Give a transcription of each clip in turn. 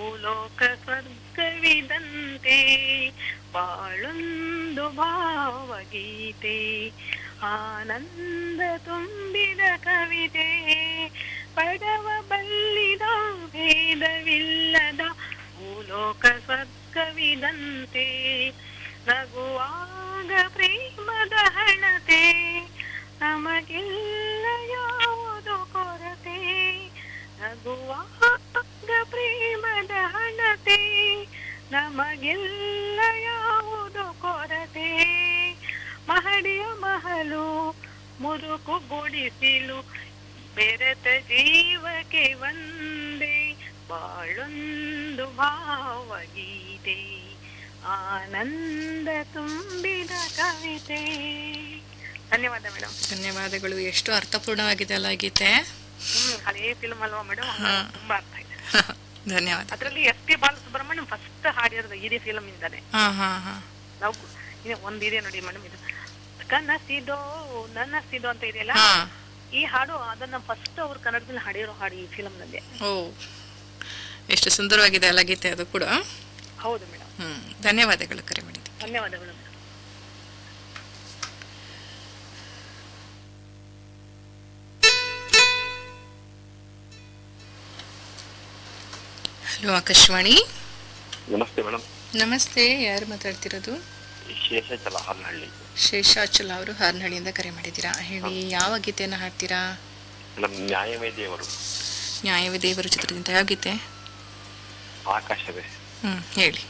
ಭೂಲೋಕ ಸ್ವರ್ಗವಿದಂತೆ ಬಾಳೊಂದು ಭಾವಗೀತೆ ಆನಂದ ತುಂಬಿದ ಕವಿತೆ ಪಡವ ಬಲ್ಲಿದ ಭೇದವಿಲ್ಲದ ಭೂಲೋಕ ಸ್ವರ್ಗವಿದಂತೆ ನಗುವಾಗ ಪ್ರೇಮದ ಹಣತೆ ನಮಗೆಲ್ಲ ಯಾವುದು ಕೊರತೆ ನಗುವಾಗ ಪ್ರೇಮದ ಹಣತೆ ನಮಗೆಲ್ಲ ಯಾವುದು ಕೊರತೆ ಮಹಡಿಯ ಮಹಲು ಮುರುಕು ಗುಡಿಸಿಲು ಬೆರೆತ ಜೀವಕ್ಕೆ ಒಂದೇ ಬಾಳೊಂದು ಭಾವಗೀತೆ ಆನಂದ ತುಂಬಿದ ಕವಿತೆ ಧನ್ಯವಾದ ಮೇಡಮ್ ಧನ್ಯವಾದಗಳು ಎಷ್ಟು ಅರ್ಥಪೂರ್ಣವಾಗಿದೆ ಅಲ್ಲ ಈ ಗೀತೆ ಹ್ಮ್ ಹಳೇ ಫಿಲ್ಮ್ ಅಲ್ವಾ ಮೇಡಮ್ ಹಾ. ತುಂಬಾ ಅರ್ಥ ಇದೆ ಧನ್ಯವಾದ ಅದ್ರಲ್ಲಿ ಎಸ್ ಪಿ ಬಾಲಸುಬ್ರಹ್ಮಣ್ಯಂ ಫಸ್ಟ್ ಹಾಡಿರೋದು ಇಡೀ ಫಿಲಮ್ ಇಂದಾನೆ ಹಾ ಹಾ ಹಾ ನಾವು ಇದು ಒಂದಿದೆ ನೋಡಿ ಮೇಡಮ್ ಇದು ಕನಸಿದೋ ನನಸಿದೋ ಅಂತ ಇದೆಯಲ್ಲ ಹಾ ಈ ಹಾಡು ಅದನ್ನ ಫಸ್ಟ್ ಅವ್ರು ಕನ್ನಡದಲ್ಲಿ ಹಾಡಿರೋ ಹಾಡು ಈ ಫಿಲಮ್ ನಲ್ಲಿ ಓ ಎಷ್ಟು ಸುಂದರವಾಗಿದೆ ಅಲ್ಲ ಗೀತೆ ಅದು ಕೂಡ ಹೌದು ಮೇಡಮ್ ಹ್ಮ್ ಧನ್ಯವಾದಗಳು ಕರೆ ಮಾಡಿದ್ದು ಧನ್ಯವಾದಗಳು ಮೇಡಮ್ ಹಲೋ ಆಕಾಶವಾಣಿ ನಮಸ್ತೆ ಮೇಡಮ್ ನಮಸ್ತೆ ಯಾರು ಮಾತಾಡ್ತಿರೋದು ಶೇಷಾಚಲ ಹಾಲ್ನಹಳ್ಳಿ ಶೇಷಾಚಲ ಅವರು ಹಾರ್ನಹಳ್ಳಿಯಿಂದ ಕರೆ ಮಾಡಿದ್ದೀರಾ ಹೇಳಿ ಯಾವ ಗೀತೆಯನ್ನು ಹಾಡ್ತೀರಾ ಮೇಡಮ್ ನ್ಯಾಯವೇ ದೇವರು ನ್ಯಾಯವೇ ದೇವರು ಚಿತ್ರದಿಂದ ಯಾವ ಗೀತೆ ಆಕಾಶವೇ ಹ್ಮ್ ಹೇಳಿ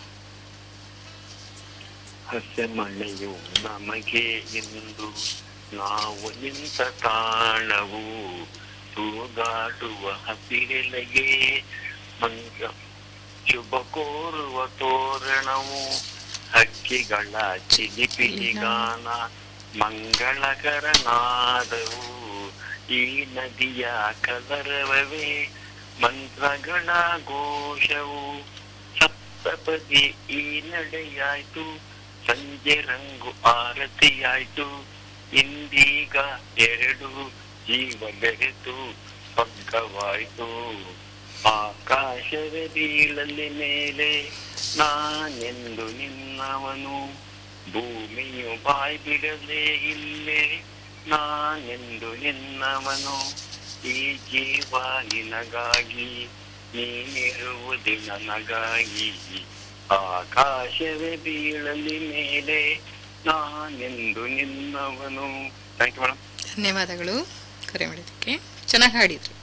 ಹಸ್ಯ ಮಳೆಯು ನಮಗೆ ಎಂದು ನಾವು ನಿಂತ ತಾಣವು ತೂಗಾಡುವ ಹಸಿರೆಲೆಗೆ ಮಂಗ ಶುಭ ಕೋರುವ ತೋರಣವು ಹಕ್ಕಿಗಳ ಚಿಲಿಪಿಲಿಗಾನ ಮಂಗಳಕರ ನಾದವು ಈ ನದಿಯ ಕಲರವವೇ ಮಂತ್ರಗಳ ಘೋಷವು ಸಪ್ತಪದಿ ಈ ನಡೆಯಾಯ್ತು ಸಂಜೆ ರಂಗು ಆರತಿಯಾಯ್ತು ಇಂದೀಗ ಎರಡು ಜೀವ ಬೆರೆತು ಪಕ್ಕವಾಯ್ತು ಆಕಾಶವೇ ಬೀಳಲಿ ಮೇಲೆ ನಾನೆಂದು ನಿನ್ನವನು ಭೂಮಿಯು ಬಾಯ್ ಬಿಡಲೇ ಇಲ್ಲೇ ನಾನೆಂದು ನಿನ್ನವನು ಈ ಜೀವ ನಿನಗಾಗಿ ನೀನಿರುವುದೇ ನನಗಾಗಿ ಆಕಾಶವೇ ಬೀಳಲಿ ಮೇಲೆ ನಾನೆಂದು ನಿನ್ನವನು ಥ್ಯಾಂಕ್ ಯು ಮೇಡಮ್ ಧನ್ಯವಾದಗಳು ಕರೆ ಮಾಡಿದ್ದಕ್ಕೆ ಚೆನ್ನಾಗಿ ಹಾಡಿದ್ರು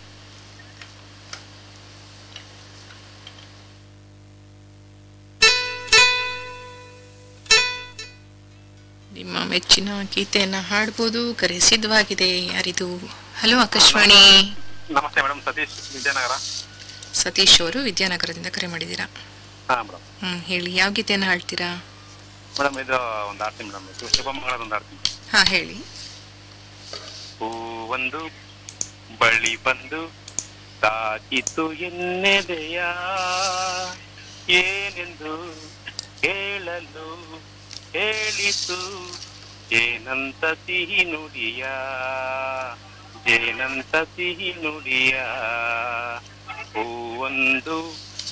ನಿಮ್ಮ ಮೆಚ್ಚಿನ ಗೀತೆಯನ್ನ ಹಾಡ್ಬೋದು ಕರೆ ಸಿದ್ಧವಾಗಿದೆ ಯಾರಿದು ಹಲೋ ಆಕಾಶವಾಣಿ ನಮಸ್ತೆ ಮೇಡಮ್ ಸತೀಶ್ ವಿಜಯನಗರ ಸತೀಶ್ ಅವರು ವಿದ್ಯಾನಗರದಿಂದ ಕರೆ ಮಾಡಿದ್ದೀರಾ ಹಾ ಮೇಡಮ್ ಹ್ಮ್ ಹೇಳಿ ಯಾವ ಗೀತೆಯನ್ನ ಹಾಡ್ತೀರಾ ಮೇಡಮ್ ಇದು ಒಂದು ಆಡ್ತೀನಿ ಮೇಡಮ್ ಇದು ಶುಭಮಂಗಳದ ಒಂದು ಆಡ್ತೀನಿ ಹಾ ಹೇಳಿ ಹೂವೊಂದು ಬಳಿ ಬಂದು ತಾಕಿತು ಎನ್ನೆದೆಯ ಏನೆಂದು ಹೇಳಲು ಹೇಳಿತು ಏನಂತ ಸಿಹಿ ನುಡಿಯ ಏನಂತ ಸಿಹಿ ನುಡಿಯ ಹೂವೊಂದು